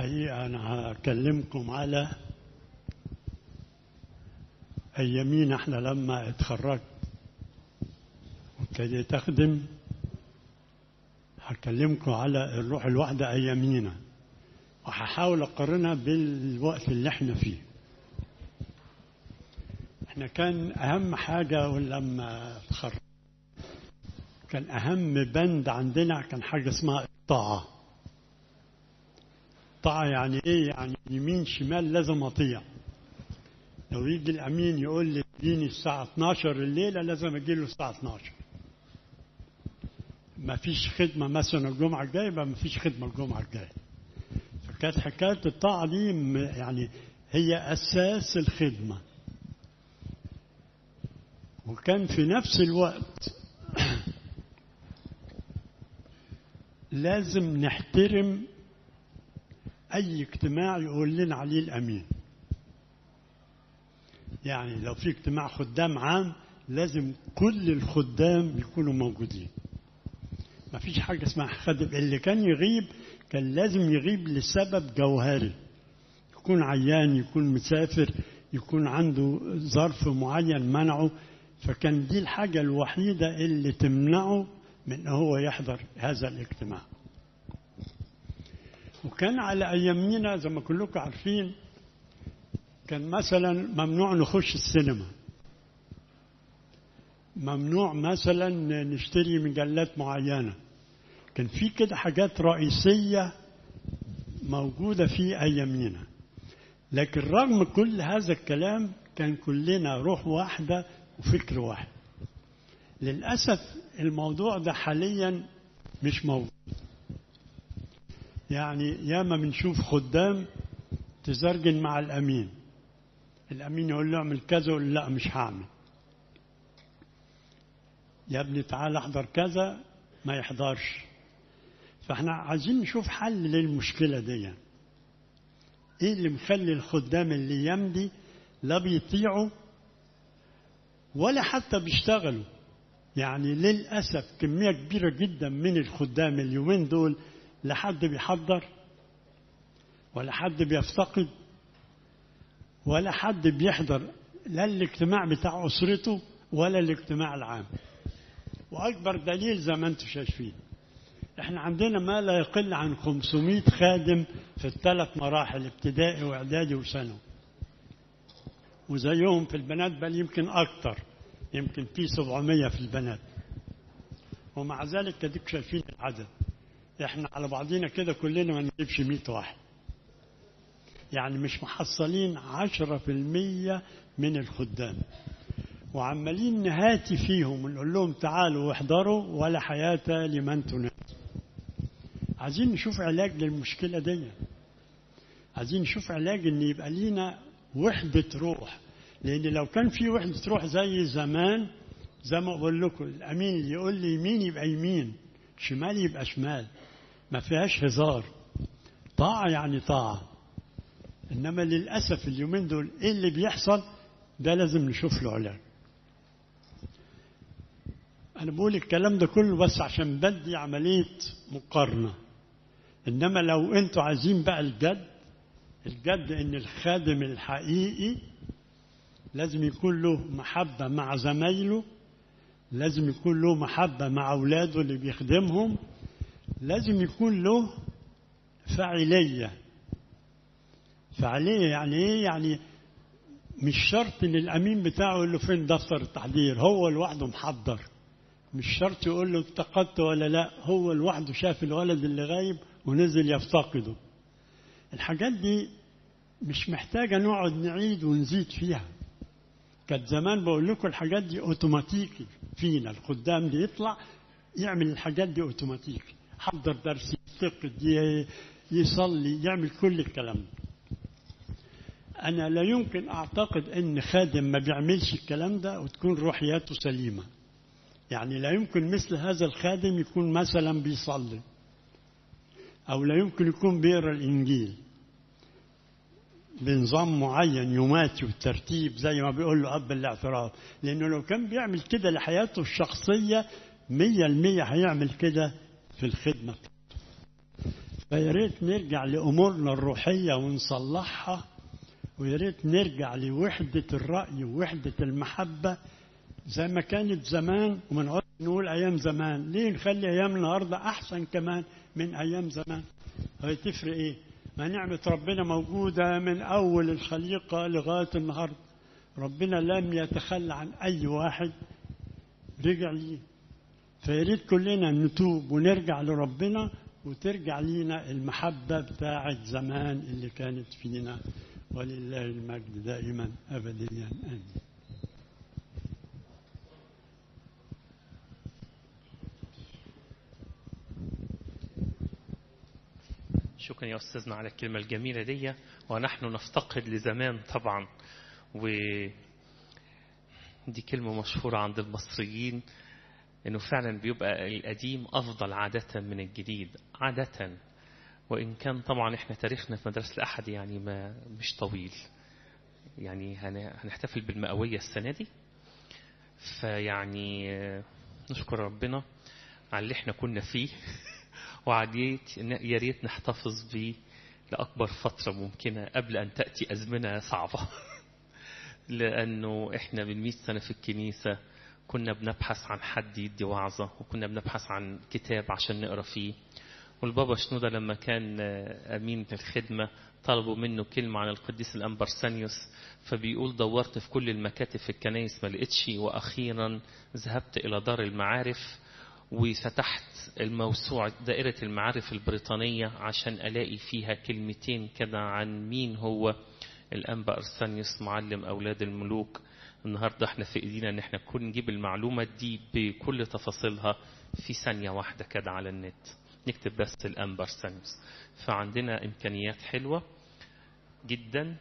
الحقيقة أنا هكلمكم على أيامين احنا لما اتخرجت وابتديت أخدم هكلمكم على الروح الواحدة أيامينا وهحاول أقارنها بالوقت اللي احنا فيه احنا كان أهم حاجة لما اتخرج كان أهم بند عندنا كان حاجة اسمها الطاعة طاعة يعني إيه؟ يعني يمين شمال لازم أطيع لو يجي الأمين يقول لي اديني الساعة 12 الليلة لازم أجي له الساعة 12 ما فيش خدمة مثلا الجمعة الجاية يبقى ما فيش خدمة الجمعة الجاية فكانت حكاية الطاعة دي يعني هي أساس الخدمة وكان في نفس الوقت لازم نحترم أي اجتماع يقول لنا عليه الأمين يعني لو في اجتماع خدام عام لازم كل الخدام يكونوا موجودين ما فيش حاجة اسمها خادم اللي كان يغيب كان لازم يغيب لسبب جوهري يكون عيان يكون مسافر يكون عنده ظرف معين منعه فكان دي الحاجة الوحيدة اللي تمنعه من هو يحضر هذا الاجتماع وكان على أيامنا زي ما كلكم عارفين كان مثلا ممنوع نخش السينما ممنوع مثلا نشتري مجلات معينة كان في كده حاجات رئيسية موجودة في أيامنا لكن رغم كل هذا الكلام كان كلنا روح واحدة وفكر واحد للأسف الموضوع ده حاليا مش موجود يعني ياما بنشوف خدام تزرجن مع الأمين الأمين يقول له اعمل كذا يقول لا مش هعمل يا ابني تعال احضر كذا ما يحضرش فاحنا عايزين نشوف حل للمشكلة دي ايه اللي مخلي الخدام اللي يمضي لا بيطيعوا ولا حتى بيشتغلوا يعني للأسف كمية كبيرة جدا من الخدام اليومين دول لا حد بيحضر ولا حد بيفتقد ولا حد بيحضر لا الاجتماع بتاع أسرته ولا الاجتماع العام وأكبر دليل زي ما أنتم شايفين احنا عندنا ما لا يقل عن 500 خادم في الثلاث مراحل ابتدائي واعدادي وثانوي وزيهم في البنات بل يمكن أكتر يمكن في 700 في البنات ومع ذلك كديك شايفين العدد احنا على بعضينا كده كلنا ما نجيبش 100 واحد يعني مش محصلين 10% من الخدام وعمالين نهاتي فيهم ونقول لهم تعالوا واحضروا ولا حياة لمن تنادي عايزين نشوف علاج للمشكلة دي عايزين نشوف علاج ان يبقى لينا وحدة روح لان لو كان في وحدة روح زي زمان زي ما اقول لكم الامين اللي يقول لي يمين يبقى يمين شمال يبقى شمال ما فيهاش هزار طاعة يعني طاعة انما للاسف اليومين دول ايه اللي بيحصل ده لازم نشوف له علاج انا بقول الكلام ده كله بس عشان بدي عمليه مقارنه انما لو انتوا عايزين بقى الجد الجد ان الخادم الحقيقي لازم يكون له محبه مع زمايله لازم يكون له محبه مع اولاده اللي بيخدمهم لازم يكون له فاعليه فعليه يعني ايه يعني مش شرط ان الامين بتاعه يقول له فين دفتر التحضير هو لوحده محضر مش شرط يقول له افتقدت ولا لا هو لوحده شاف الولد اللي غايب ونزل يفتقده الحاجات دي مش محتاجه نقعد نعيد ونزيد فيها كانت زمان بقول لكم الحاجات دي اوتوماتيكي فينا الخدام دي يطلع يعمل الحاجات دي اوتوماتيكي حضر درس يفتقد يصلي يعمل كل الكلام ده أنا لا يمكن أعتقد أن خادم ما بيعملش الكلام ده وتكون روحياته سليمة يعني لا يمكن مثل هذا الخادم يكون مثلا بيصلي أو لا يمكن يكون بيقرأ الإنجيل بنظام معين يماتي وترتيب زي ما بيقول له أب الاعتراف لأنه لو كان بيعمل كده لحياته الشخصية مية المية هيعمل كده في الخدمة فيا ريت نرجع لأمورنا الروحية ونصلحها ويا ريت نرجع لوحدة الرأي ووحدة المحبة زي ما كانت زمان وما نقعدش نقول أيام زمان ليه نخلي أيام النهاردة أحسن كمان من أيام زمان هي تفرق إيه ما نعمة ربنا موجودة من أول الخليقة لغاية النهاردة ربنا لم يتخلى عن أي واحد رجع ليه فياريت كلنا نتوب ونرجع لربنا وترجع لينا المحبة بتاعت زمان اللي كانت فينا ولله المجد دائما أبديا آمين شكرا يا أستاذنا على الكلمة الجميلة دي ونحن نفتقد لزمان طبعا و دي كلمة مشهورة عند المصريين انه فعلا بيبقى القديم افضل عادة من الجديد عادة وان كان طبعا احنا تاريخنا في مدرسة الاحد يعني ما مش طويل يعني هنحتفل بالمئوية السنة دي فيعني نشكر ربنا على اللي احنا كنا فيه وعديت يا ريت نحتفظ بيه لأكبر فترة ممكنة قبل أن تأتي أزمنة صعبة لأنه إحنا من 100 سنة في الكنيسة كنا بنبحث عن حد يدي وعظة وكنا بنبحث عن كتاب عشان نقرأ فيه والبابا شنودة لما كان أمين الخدمة طلبوا منه كلمة عن القديس الأمبرسانيوس فبيقول دورت في كل المكاتب في الكنايس ما لقيتش وأخيرا ذهبت إلى دار المعارف وفتحت الموسوعة دائرة المعارف البريطانية عشان ألاقي فيها كلمتين كده عن مين هو الأنبا أرسانيوس معلم أولاد الملوك النهاردة احنا في ايدينا ان احنا كل نجيب المعلومة دي بكل تفاصيلها في ثانية واحدة كده على النت نكتب بس الأنبا أرسانيوس فعندنا إمكانيات حلوة جدا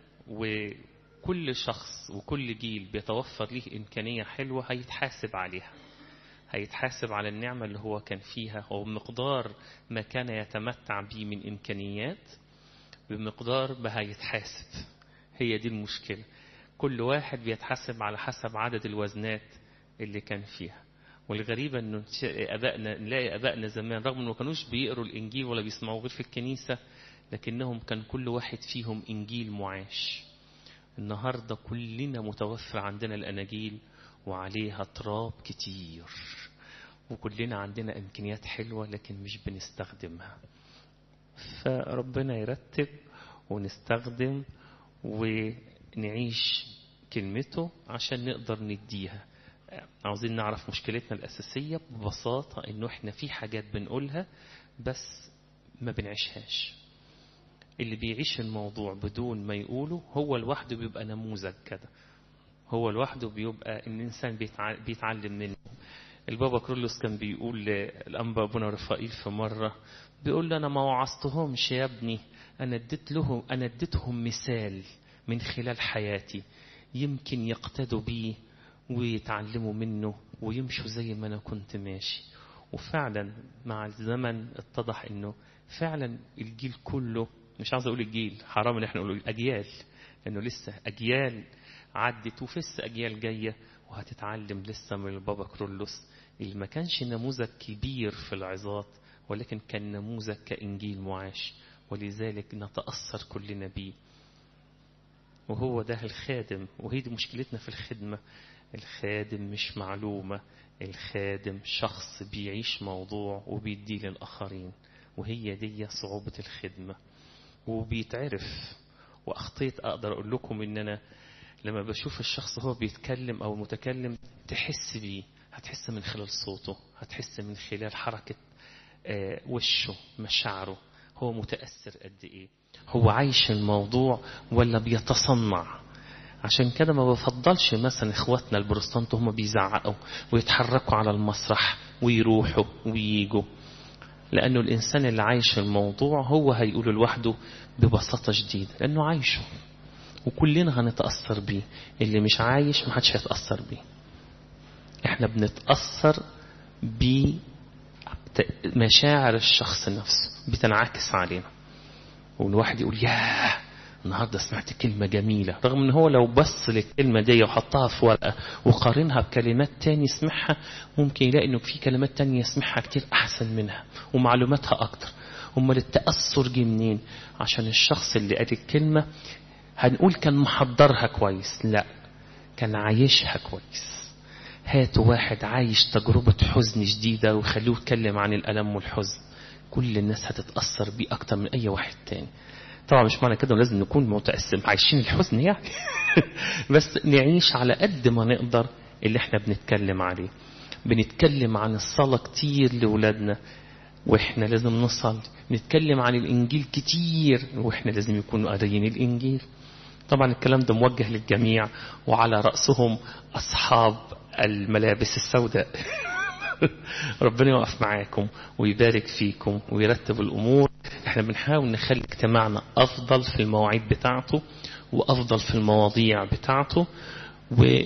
وكل شخص وكل جيل بيتوفر ليه إمكانية حلوة هيتحاسب عليها هيتحاسب على النعمة اللي هو كان فيها ومقدار ما كان يتمتع به من إمكانيات بمقدار ما هيتحاسب هي دي المشكلة كل واحد بيتحاسب على حسب عدد الوزنات اللي كان فيها والغريبة انه ابائنا نلاقي ابائنا زمان رغم انه ما كانوش بيقروا الانجيل ولا بيسمعوا غير في الكنيسة لكنهم كان كل واحد فيهم انجيل معاش النهاردة كلنا متوفر عندنا الاناجيل وعليها تراب كتير وكلنا عندنا امكانيات حلوة لكن مش بنستخدمها فربنا يرتب ونستخدم ونعيش كلمته عشان نقدر نديها عاوزين نعرف مشكلتنا الأساسية ببساطة إنه إحنا في حاجات بنقولها بس ما بنعيشهاش اللي بيعيش الموضوع بدون ما يقوله هو لوحده بيبقى نموذج كده هو لوحده بيبقى إن الإنسان بيتعلم منه البابا كرولوس كان بيقول للأنبا أبونا رفائيل في مرة بيقول له أنا ما وعظتهمش يا ابني أنا اديت لهم أنا اديتهم مثال من خلال حياتي يمكن يقتدوا بيه ويتعلموا منه ويمشوا زي ما أنا كنت ماشي وفعلا مع الزمن اتضح انه فعلا الجيل كله مش عاوز اقول الجيل حرام ان احنا نقول الاجيال لانه لسه اجيال عدت وفس اجيال جايه وهتتعلم لسه من البابا كرولوس اللي ما كانش نموذج كبير في العظات ولكن كان نموذج كانجيل معاش ولذلك نتاثر كلنا بيه وهو ده الخادم وهي دي مشكلتنا في الخدمه الخادم مش معلومة الخادم شخص بيعيش موضوع وبيديه للآخرين وهي دي صعوبة الخدمة وبيتعرف وأخطيت أقدر أقول لكم إن أنا لما بشوف الشخص هو بيتكلم أو متكلم تحس بيه هتحس من خلال صوته هتحس من خلال حركة وشه مشاعره هو متأثر قد إيه هو عايش الموضوع ولا بيتصنع عشان كده ما بفضلش مثلا اخواتنا البروتستانت هم بيزعقوا ويتحركوا على المسرح ويروحوا وييجوا لانه الانسان اللي عايش الموضوع هو هيقول لوحده ببساطه شديده لانه عايشه وكلنا هنتاثر بيه اللي مش عايش ما حدش هيتاثر بيه احنا بنتاثر بمشاعر الشخص نفسه بتنعكس علينا والواحد يقول ياه النهاردة سمعت كلمة جميلة رغم ان هو لو بص للكلمة دي وحطها في ورقة وقارنها بكلمات تاني يسمعها ممكن يلاقي انه في كلمات تانية يسمعها كتير احسن منها ومعلوماتها اكتر امال التأثر جه منين عشان الشخص اللي قال الكلمة هنقول كان محضرها كويس لا كان عايشها كويس هاتوا واحد عايش تجربة حزن شديدة وخلوه يتكلم عن الألم والحزن كل الناس هتتأثر بيه أكتر من أي واحد تاني طبعا مش معنى كده لازم نكون متأثم عايشين الحزن يعني بس نعيش على قد ما نقدر اللي احنا بنتكلم عليه بنتكلم عن الصلاة كتير لأولادنا واحنا لازم نصلي نتكلم عن الإنجيل كتير واحنا لازم يكونوا قاريين الإنجيل طبعا الكلام ده موجه للجميع وعلى رأسهم أصحاب الملابس السوداء ربنا يوقف معاكم ويبارك فيكم ويرتب الأمور احنا بنحاول نخلي اجتماعنا أفضل في المواعيد بتاعته وأفضل في المواضيع بتاعته و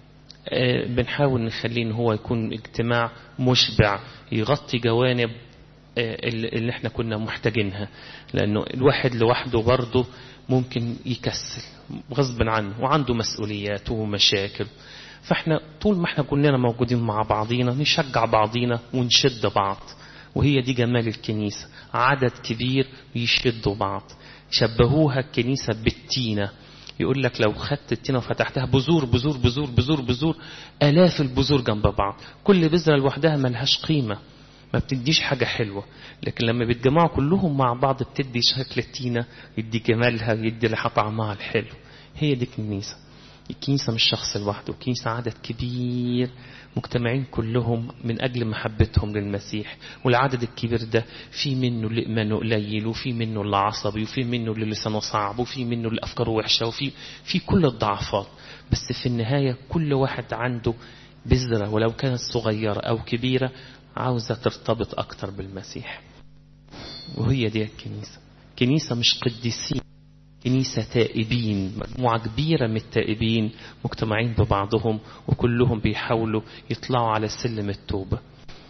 بنحاول نخليه ان هو يكون اجتماع مشبع يغطي جوانب اللي احنا كنا محتاجينها لانه الواحد لوحده برضه ممكن يكسل غصب عنه وعنده مسؤوليات ومشاكل فاحنا طول ما احنا كلنا موجودين مع بعضينا نشجع بعضينا ونشد بعض وهي دي جمال الكنيسة عدد كبير يشدوا بعض شبهوها الكنيسة بالتينة يقول لك لو خدت التينة وفتحتها بذور بذور بذور بذور بذور آلاف البذور جنب بعض كل بذرة لوحدها ملهاش قيمة ما بتديش حاجة حلوة لكن لما بيتجمعوا كلهم مع بعض بتدي شكل التينة يدي جمالها يدي لها طعمها الحلو هي دي الكنيسة الكنيسة مش شخص لوحده الكنيسة عدد كبير مجتمعين كلهم من أجل محبتهم للمسيح والعدد الكبير ده في منه اللي إيمانه قليل وفي منه اللي عصبي وفي منه اللي لسانه صعب وفي منه اللي أفكاره وحشة وفي في كل الضعفات بس في النهاية كل واحد عنده بذرة ولو كانت صغيرة أو كبيرة عاوزة ترتبط أكتر بالمسيح وهي دي الكنيسة كنيسة مش قديسين كنيسة تائبين مجموعة كبيرة من التائبين مجتمعين ببعضهم وكلهم بيحاولوا يطلعوا على سلم التوبة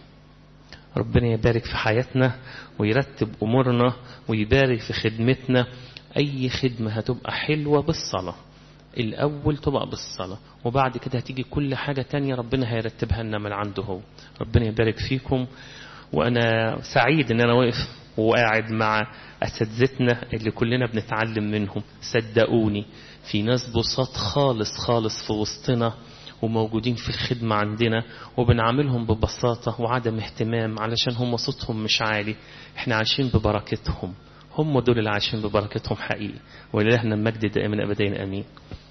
ربنا يبارك في حياتنا ويرتب أمورنا ويبارك في خدمتنا أي خدمة هتبقى حلوة بالصلاة الأول تبقى بالصلاة وبعد كده هتيجي كل حاجة تانية ربنا هيرتبها لنا من عنده هو ربنا يبارك فيكم وأنا سعيد أن أنا واقف وقاعد مع أساتذتنا اللي كلنا بنتعلم منهم صدقوني في ناس بساط خالص خالص في وسطنا وموجودين في الخدمة عندنا وبنعاملهم ببساطة وعدم اهتمام علشان هم صوتهم مش عالي احنا عايشين ببركتهم هم دول اللي عايشين ببركتهم حقيقي ولله المجد دائما أبدين أمين